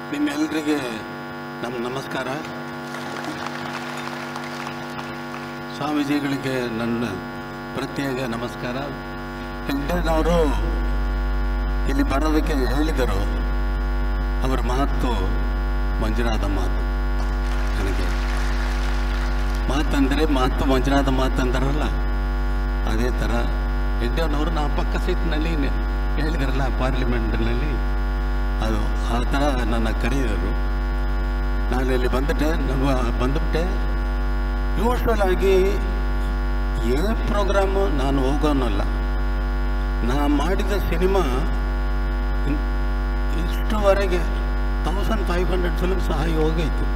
ನಿಮ್ಮೆಲ್ಲರಿಗೆ ನಮ್ಮ ನಮಸ್ಕಾರ ಸ್ವಾಮೀಜಿಗಳಿಗೆ ನನ್ನ ಪ್ರತ್ಯೇಕ ನಮಸ್ಕಾರ ಹೆಗ್ಡೆನವರು ಇಲ್ಲಿ ಬರೋದಕ್ಕೆ ಹೇಳಿದರು ಅವರ ಮಾತು ಮಂಜುನಾಥ ಮಾತು ನನಗೆ ಮಾತಂದರೆ ಮಾತು ಮಂಜುನಾಥ ಮಾತು ಅಂತಾರಲ್ಲ ಅದೇ ಥರ ಹೆಗ್ಡೆನವರು ನಾ ಪಕ್ಕ ಸೀಟ್ನಲ್ಲಿ ಹೇಳಿದಾರಲ್ಲ ಪಾರ್ಲಿಮೆಂಟ್ನಲ್ಲಿ ಅದು ಆ ಥರ ನನ್ನ ಕರೆಯಿದರು ನಾನು ಇಲ್ಲಿ ಬಂದುಬಿಟ್ಟೆ ನಮ್ಮ ಬಂದುಬಿಟ್ಟೆ ಯೂಶ್ವಲ್ ಆಗಿ ಏ ಪ್ರೋಗ್ರಾಮು ನಾನು ಹೋಗೋನಲ್ಲ ನಾ ಮಾಡಿದ ಸಿನಿಮಾ ಇನ್- ಇಷ್ಟುವರೆಗೆ ತೌಸಂಡ್ ಫೈವ್ ಹಂಡ್ರೆಡ್ ಫಿಲ್ಮ್ಸ್ ಆಗಿ ಹೋಗೈತು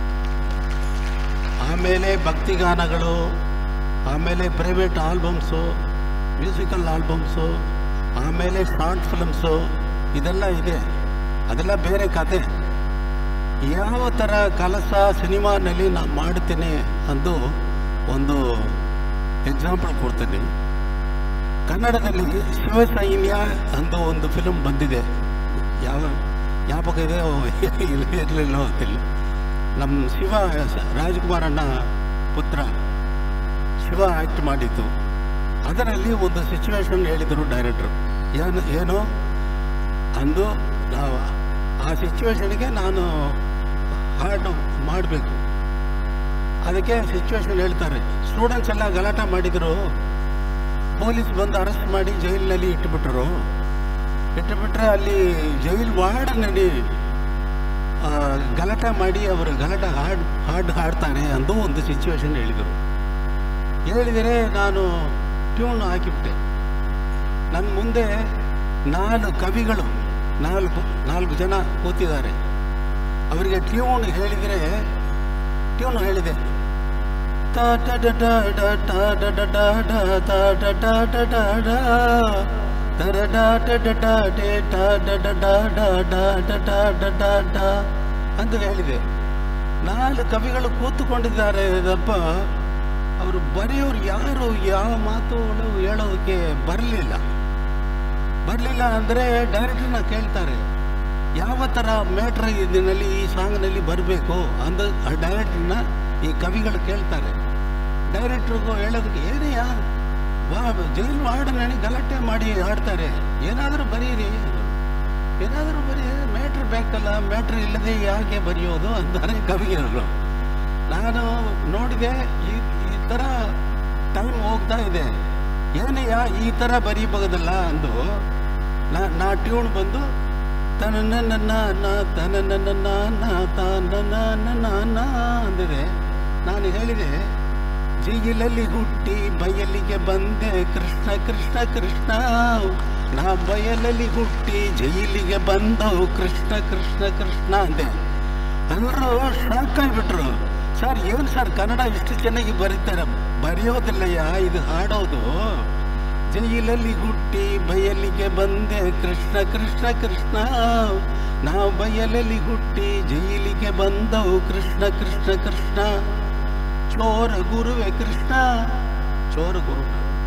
ಆಮೇಲೆ ಭಕ್ತಿಗಾನಗಳು ಆಮೇಲೆ ಪ್ರೈವೇಟ್ ಆಲ್ಬಮ್ಸು ಮ್ಯೂಸಿಕಲ್ ಆಲ್ಬಮ್ಸು ಆಮೇಲೆ ಶಾರ್ಟ್ ಫಿಲ್ಮ್ಸು ಇದೆಲ್ಲ ಇದೆ ಅದೆಲ್ಲ ಬೇರೆ ಕತೆ ಯಾವ ಥರ ಕೆಲಸ ಸಿನಿಮಾನಲ್ಲಿ ನಾನು ಮಾಡ್ತೀನಿ ಅಂದು ಒಂದು ಎಕ್ಸಾಂಪಲ್ ಕೊಡ್ತೀನಿ ಕನ್ನಡದಲ್ಲಿ ಶಿವಸೈನ್ಯ ಅಂತ ಒಂದು ಫಿಲ್ಮ್ ಬಂದಿದೆ ಯಾವ ಜ್ಞಾಪಕ ಇದೆ ಇರಲಿಲ್ಲ ಗೊತ್ತಿಲ್ಲ ನಮ್ಮ ಶಿವ ರಾಜ್ಕುಮಾರ್ ಅಣ್ಣ ಪುತ್ರ ಶಿವ ಆ್ಯಕ್ಟ್ ಮಾಡಿದ್ದು ಅದರಲ್ಲಿ ಒಂದು ಸಿಚುವೇಶನ್ ಹೇಳಿದರು ಡೈರೆಕ್ಟ್ರು ಏನು ಏನು ಅಂದು ನಾವು ಆ ಸಿಚುವೇಶನ್ಗೆ ನಾನು ಹಾಡು ಮಾಡಬೇಕು ಅದಕ್ಕೆ ಸಿಚುವೇಶನ್ ಹೇಳ್ತಾರೆ ಸ್ಟೂಡೆಂಟ್ಸ್ ಎಲ್ಲ ಗಲಾಟೆ ಮಾಡಿದರು ಪೊಲೀಸ್ ಬಂದು ಅರೆಸ್ಟ್ ಮಾಡಿ ಜೈಲಿನಲ್ಲಿ ಇಟ್ಟುಬಿಟ್ರು ಇಟ್ಟುಬಿಟ್ರೆ ಅಲ್ಲಿ ಜೈಲ್ ವಾರ್ಡನಲ್ಲಿ ಆ, ಗಲಾಟೆ ಮಾಡಿ ಅವರು ಗಲಾಟೆ ಹಾಡು ಹಾಡು ಹಾಡ್ತಾರೆ ಅಂದು ಒಂದು ಸಿಚುವೇಶನ್ ಹೇಳಿದರು ಹೇಳಿದರೆ ನಾನು ಟ್ಯೂನ್ ಹಾಕಿಬಿಟ್ಟೆ ನನ್ನ ಮುಂದೆ ನಾಲ್ಕು ಕವಿಗಳು ನಾಲ್ಕು ನಾಲ್ಕು ಜನ ಕೂತಿದ್ದಾರೆ ಅವರಿಗೆ ಟ್ಯೂನ್ ಹೇಳಿದರೆ ಟ್ಯೂನ್ ಹೇಳಿದೆ ತ ಟ ಡ ಡ ಡ ಟ ಡ ಡ ಡ ಡ ತ ಡ ಡ ಡ ಡ ಡ ತ ರ ಡ ಡ ಡ ಡ ಡೆ ಟ ಡ ಡ ಡ ಡ ಡ ಡ ಡ ಡ ಡ ಡ ಅಂತ ಹೇಳಿದೆ ನಾಲ್ಕು ಕವಿಗಳು ಕೂತುಕೊಂಡಿದ್ದಾರೆ ದಪ್ಪ ಅವರು ಬರೆಯೋರು ಯಾರು ಯಾವ ಮಾತುಗಳು ಹೇಳೋದಕ್ಕೆ ಬರಲಿಲ್ಲ ಬರಲಿಲ್ಲ ಅಂದರೆ ಡೈರೆಕ್ಟ್ರನ್ನ ಕೇಳ್ತಾರೆ ಯಾವ ಥರ ಮೇಟ್ರ್ ಇದರಲ್ಲಿ ಈ ಸಾಂಗ್ನಲ್ಲಿ ಬರಬೇಕು ಅಂದ ಆ ಡೈರೆಕ್ಟ್ರನ್ನ ಈ ಕವಿಗಳು ಕೇಳ್ತಾರೆ ಡೈರೆಕ್ಟ್ರಿಗೂ ಹೇಳೋದಕ್ಕೆ ಏನಯ್ಯ ವಾ ಜೈಲ್ ವಾರ್ಡನಲ್ಲಿ ಗಲಾಟೆ ಮಾಡಿ ಹಾಡ್ತಾರೆ ಏನಾದರೂ ಬರೀರಿ ಏನಾದರೂ ಬರೀ ಮೇಟ್ರ್ ಬೇಕಲ್ಲ ಮೇಟ್ರ್ ಇಲ್ಲದೆ ಯಾಕೆ ಬರೆಯೋದು ಅಂತಾರೆ ಕವಿಗಳು ನಾನು ನೋಡಿದೆ ಈ ಈ ಥರ ಟೈಮ್ ಹೋಗ್ತಾ ಇದೆ ಏನಯ್ಯ ಈ ಥರ ಬರೀಬಹುದಲ್ಲ ಅಂದು ನಾ ನಾ ಟ್ಯೂನ್ ಬಂದು ತನ ನನ್ನ ತನ ನನ್ನ ತನ ಅಂದಿದೆ ನಾನು ಹೇಳಿದೆ ಜಿಗಿಲಲ್ಲಿ ಹುಟ್ಟಿ ಬಯಲಿಗೆ ಬಂದೆ ಕೃಷ್ಣ ಕೃಷ್ಣ ಕೃಷ್ಣ ನಾ ಬಯಲಲ್ಲಿ ಹುಟ್ಟಿ ಜೈಲಿಗೆ ಬಂದವು ಕೃಷ್ಣ ಕೃಷ್ಣ ಕೃಷ್ಣ ಅಂದೆ ಎಲ್ಲರೂ ಶಾಕ್ ಆಗಿಬಿಟ್ರು ಸರ್ ಏನು ಸರ್ ಕನ್ನಡ ಇಷ್ಟು ಚೆನ್ನಾಗಿ ಬರೀತಾರೆ ಬರೆಯೋದಿಲ್ಲಯ್ಯ ಇದು ಹಾಡೋದು ಜೈಲಲ್ಲಿ ಹುಟ್ಟಿ ಬಯಲಿಗೆ ಬಂದೆ ಕೃಷ್ಣ ಕೃಷ್ಣ ಕೃಷ್ಣ ನಾವು ಬಯಲಲ್ಲಿ ಹುಟ್ಟಿ ಜೈಲಿಗೆ ಬಂದವು ಕೃಷ್ಣ ಕೃಷ್ಣ ಕೃಷ್ಣ ಚೋರ ಗುರುವೆ ಕೃಷ್ಣ ಚೋರ ಗುರು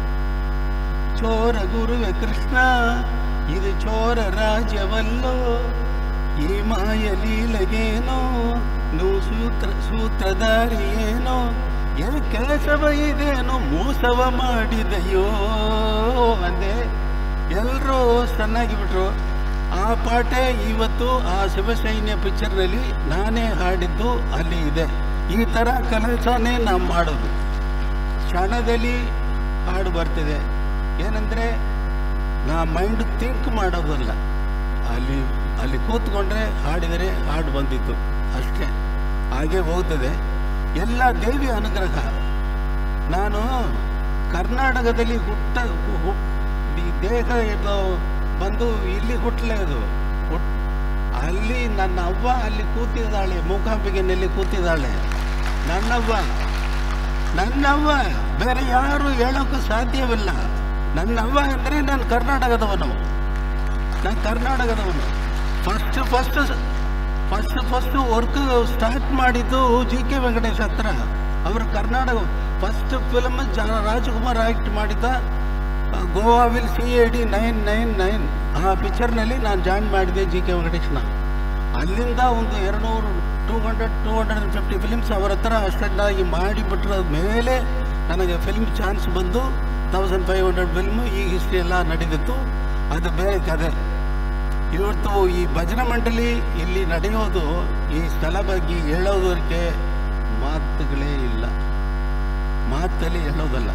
ಚೋರ ಗುರುವೆ ಕೃಷ್ಣ ಇದು ಚೋರ ರಾಜ್ಯವಲ್ಲೋ ಈ ಮಾಯ ಲೀಲೆಗೇನೋ ನೀವು ಸೂತ್ರ ಸೂತ್ರಧಾರಿ ಏನೋ ಏ ಕೆಲಸವ ಇದೇನೋ ಮೋಸವ ಮಾಡಿದೆಯೋ ಅಂದೆ ಎಲ್ಲರೂ ಚೆನ್ನಾಗಿ ಬಿಟ್ರು ಆ ಪಾಠೆ ಇವತ್ತು ಆ ಶಿವಸೈನ್ಯ ಪಿಕ್ಚರ್ನಲ್ಲಿ ನಾನೇ ಹಾಡಿದ್ದು ಅಲ್ಲಿ ಇದೆ ಈ ಥರ ಕೆಲಸನೇ ನಾವು ಮಾಡೋದು ಕ್ಷಣದಲ್ಲಿ ಹಾಡು ಬರ್ತಿದೆ ಏನಂದರೆ ನಾ ಮೈಂಡ್ ಥಿಂಕ್ ಮಾಡೋದಲ್ಲ ಅಲ್ಲಿ ಅಲ್ಲಿ ಕೂತ್ಕೊಂಡ್ರೆ ಹಾಡಿದರೆ ಹಾಡು ಬಂದಿತ್ತು ಅಷ್ಟೇ ಹಾಗೆ ಹೋಗ್ತದೆ ಎಲ್ಲ ದೇವಿ ಅನುಗ್ರಹ ನಾನು ಕರ್ನಾಟಕದಲ್ಲಿ ಹುಟ್ಟ ಹು- ಈ ದೇಹ ಇದು ಬಂದು ಇಲ್ಲಿ ಹುಟ್ಟಲೇ ಅದು ಹುಟ್ ಅಲ್ಲಿ ನನ್ನ ಅವ್ವ ಅಲ್ಲಿ ಕೂತಿದ್ದಾಳೆ ಮೂಕಾಂಬಿಗೆನಲ್ಲಿ ಕೂತಿದ್ದಾಳೆ ನನ್ನವ್ವ ನನ್ನವ್ವ ಬೇರೆ ಯಾರು ಹೇಳೋಕ್ಕೂ ಸಾಧ್ಯವಿಲ್ಲ ನನ್ನವ್ವ ಅಂದರೆ ನಾನು ಕರ್ನಾಟಕದವನು ನಾನು ಕರ್ನಾಟಕದವನು first first first first work start ಮಾಡಿದ್ದು ಜಿ ಕೆ ವೆಂಕಟೇಶ್ ಹತ್ರ ಅವರು ಕರ್ನಾಟಕ ಫಸ್ಟ್ ಫಿಲ್ಮ್ ಜ ರಾಜಕುಮಾರ್ ಆ್ಯಕ್ಟ್ ಮಾಡಿದ ಗೋವಾ ವಿಲ್ C A D nine nine nine ಆ ಪಿಕ್ಚರ್ನಲ್ಲಿ ನಾನು ಜಾಯಿನ್ ಮಾಡಿದೆ ಜಿ ಕೆ ವೆಂಕಟೇಶ್ನ ಅಲ್ಲಿಂದ ಒಂದು ಎರಡುನೂರು two hundred two hundred and fifty films ಅವರ ಹತ್ರ ಅಷ್ಟೆಂದಾಗಿ ಮಾಡಿಬಿಟ್ರ ಮೇಲೆ ನನಗೆ ಫಿಲ್ಮ್ ಚಾನ್ಸ್ ಬಂದು ತೌಸಂಡ್ ಫೈವ್ ಹಂಡ್ರೆಡ್ ಫಿಲ್ಮ್ ಈ ಹಿಸ್ಟ್ರಿ ಎಲ್ಲ ನಡೆದಿತ್ತು ಅದು ಬೇರೆ ಕತೆ ಇವತ್ತು ಈ ಭಜನಾ ಮಂಡಳಿ ಇಲ್ಲಿ ನಡೆಯೋದು ಈ ಸ್ಥಳ ಬಗ್ಗೆ ಹೇಳೋದಕ್ಕೆ ಮಾತುಗಳೇ ಇಲ್ಲ ಮಾತಲ್ಲಿ ಹೇಳೋದಲ್ಲ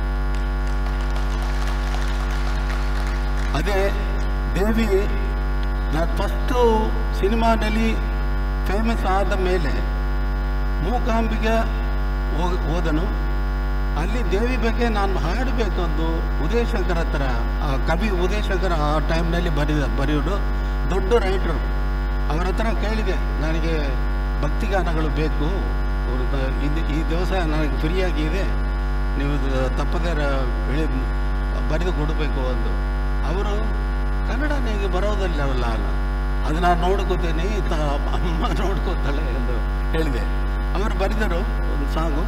ಅದೇ ದೇವಿ ನಾನು ಫಸ್ಟು ಸಿನಿಮಾನಲ್ಲಿ ಫೇಮಸ್ ಆದ ಮೇಲೆ ಮೂಕಾಂಬಿಗೆ ಹೋಗ್ ಹೋದನು ಅಲ್ಲಿ ದೇವಿ ಬಗ್ಗೆ ನಾನು ಹಾಡಬೇಕು ಅಂದು ಉದಯಶಂಕರ್ ಹತ್ರ ಆ ಕವಿ ಉದಯಶಂಕರ್ ಆ ಟೈಮ್ನಲ್ಲಿ ಬರೆದ ಬರೆಯೋದು ದೊಡ್ಡ ರೈಟ್ರು ಅವರ ಹತ್ರ ಕೇಳಿದೆ ನನಗೆ ಭಕ್ತಿಗಾನಗಳು ಬೇಕು ಅವ್ರದ್ದು ಇದು ಈ ದಿವಸ ನನಗೆ ಫ್ರೀಯಾಗಿ ಇದೆ ನೀವು ಇದು ತಪ್ಪದೇ ರ- ಹೇಳಿ ಬರೆದು ಕೊಡಬೇಕು ಅಂದು ಅವರು ಕನ್ನಡ ನಿಮಗೆ ಬರೋದಿಲ್ಲವಲ್ಲ ಅಲ್ಲ ಅದು ನಾನು ನೋಡ್ಕೋತೀನಿ ತ ಅಮ್ಮ ನೋಡ್ಕೋತಾಳೆ ಎಂದು ಹೇಳಿದೆ ಅವರು ಬರೆದರು ಒಂದು ಸಾಂಗು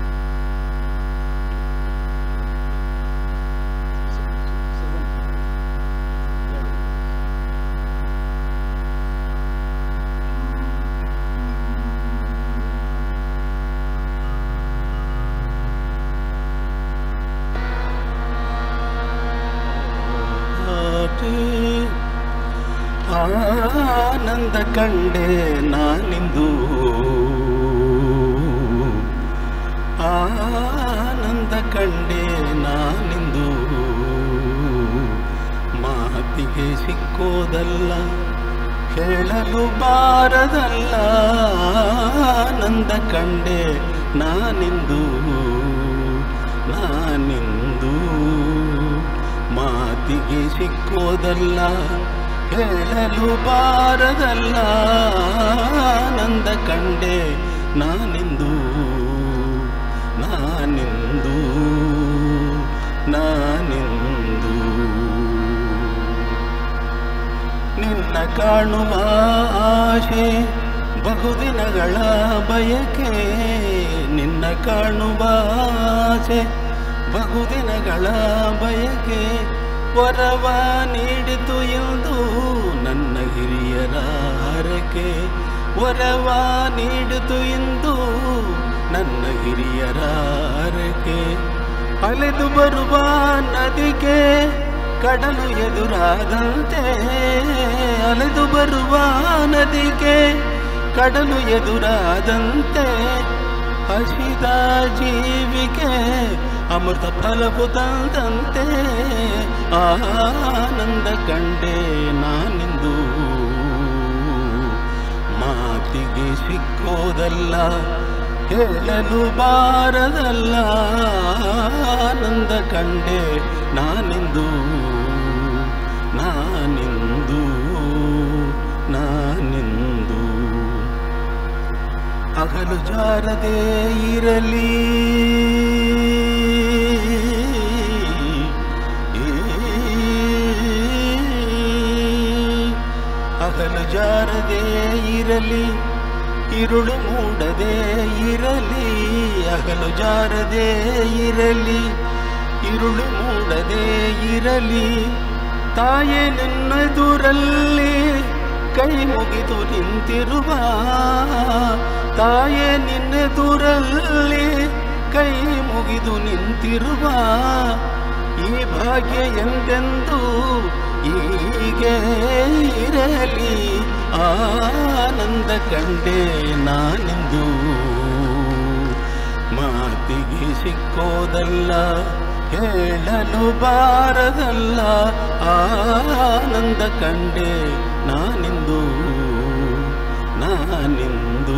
ಆನಂದ ಕಂಡೆ ನಾನಿಂದು ಆನಂದ ಕಂಡೆ ನಾನಿಂದು ಮಾತಿಗೆ ಸಿಕ್ಕೋದಲ್ಲ ಹೇಳಲು ಬಾರದಲ್ಲ ಆನಂದ ಕಂಡೆ ನಾನಿಂದು ನಾನಿಂದು ಮಾತಿಗೆ ಸಿಕ್ಕೋದಲ್ಲ ಹೇಳಲು ಬಾರದಲ್ಲ ಆನಂದ ಕಂಡೆ ನಾನಿಂದು ನಾನಿಂದು ನಾನಿಂದು ನಿನ್ನ ಕಾಣುವ ಆಶೆ ಬಹುದಿನಗಳ ಬಯಕೆ ನಿನ್ನ ಕಾಣುವ ಆಸೆ ಬಹುದಿನಗಳ ಬಯಕೆ ವರವ ನೀಡಿತು ಎಂದು ನನ್ನ ಹಿರಿಯರ ಹರಕೆ ವರವ ನೀಡಿತು ಎಂದು ನನ್ನ ಹಿರಿಯರ ಹರಕೆ ಅಲೆದು ಬರುವ ನದಿಗೆ ಕಡಲು ಎದುರಾದಂತೆ ಅಲೆದು ಬರುವ ನದಿಗೆ ಕಡಲು ಎದುರಾದಂತೆ ಹಸಿದ ಜೀವಿಗೆ ಅಮೃತ ಫಲವು ತಂದಂತೆ ಆನಂದ ಕಂಡೆ ನಾನಿಂದು ಮಾತಿಗೆ ಸಿಕ್ಕೋದಲ್ಲ ಹೇಳಲು ಬಾರದಲ್ಲ ಆನಂದ ಕಂಡೆ ನಾನಿಂದು ನಾನಿಂದು ನಾನಿಂದು ಹಗಲು ಜಾರದೆ ಇರಲಿ ಹಗಲು ಜಾರದೆ ಇರಲಿ ಇರುಳು ಮೂಡದೆ ಇರಲಿ ಹಗಲು ಜಾರದೆ ಇರಲಿ ಇರುಳು ಮೂಡದೆ ಇರಲಿ ತಾಯೇ ನಿನ್ನೆದುರಲ್ಲಿ ಕೈ ಮುಗಿದು ನಿಂತಿರುವ ತಾಯೇ ನಿನ್ನೆದುರಲ್ಲಿ ಕೈ ಮುಗಿದು ನಿಂತಿರುವ ಈ ಭಾಗ್ಯ ಎಂದೆಂದು ಹೀಗೆ ಇರಲಿ ಆನಂದ ಕಂಡೆ ನಾನಿಂದು ಮಾತಿಗೆ ಸಿಕ್ಕೋದಲ್ಲ ಹೇಳಲು ಬಾರದಲ್ಲ ಆನಂದ ಕಂಡೆ ನಾನಿಂದು ನಾನಿಂದು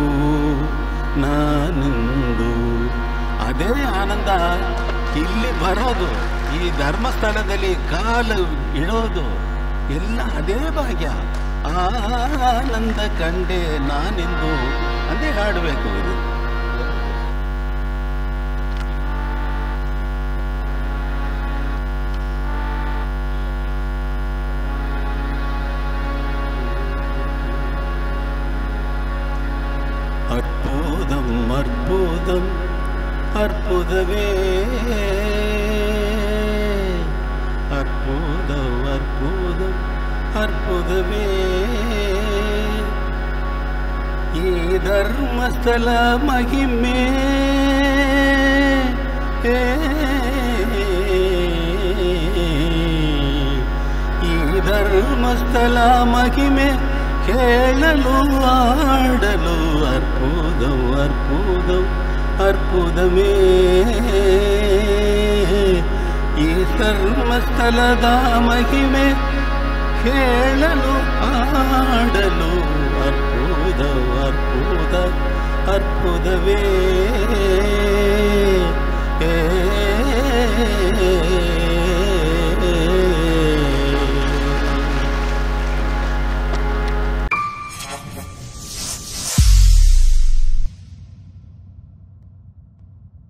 ನಾನಿಂದು ಅದೇ ಆನಂದ ಇಲ್ಲಿ ಬರೋದು ಈ ಧರ್ಮಸ್ಥಳದಲ್ಲಿ ಕಾಲು ಇಡೋದು ಎಲ್ಲ ಅದೇ ಭಾಗ್ಯ ಆನಂದ ಕಂಡೆ ನಾನಿಂದು ಅದೇ ಹಾಡಬೇಕು ಇದು அற்புதம் அற்புதம் அற்புதமே அற்புதம் அற்புதம் அற்புதமே ಧರ್ಮಸ್ಥಳ ಮಹಿಮೆ ಈ ಧರ್ಮಸ್ಥಳ ಮಹಿಮೆ ಕೇಳಲು ಆಡಲು ಅರ್ಪುದವು ಅರ್ಪುದವು ಅರ್ಪುದವೇ ಈ ಧರ್ಮಸ್ಥಳದ ಮಹಿಮೆ ಕೇಳಲು ಆಡಲು ಅರ್ಪುದ ಅರ್ಪುದ ಅರ್ಪುದವೇ ಏ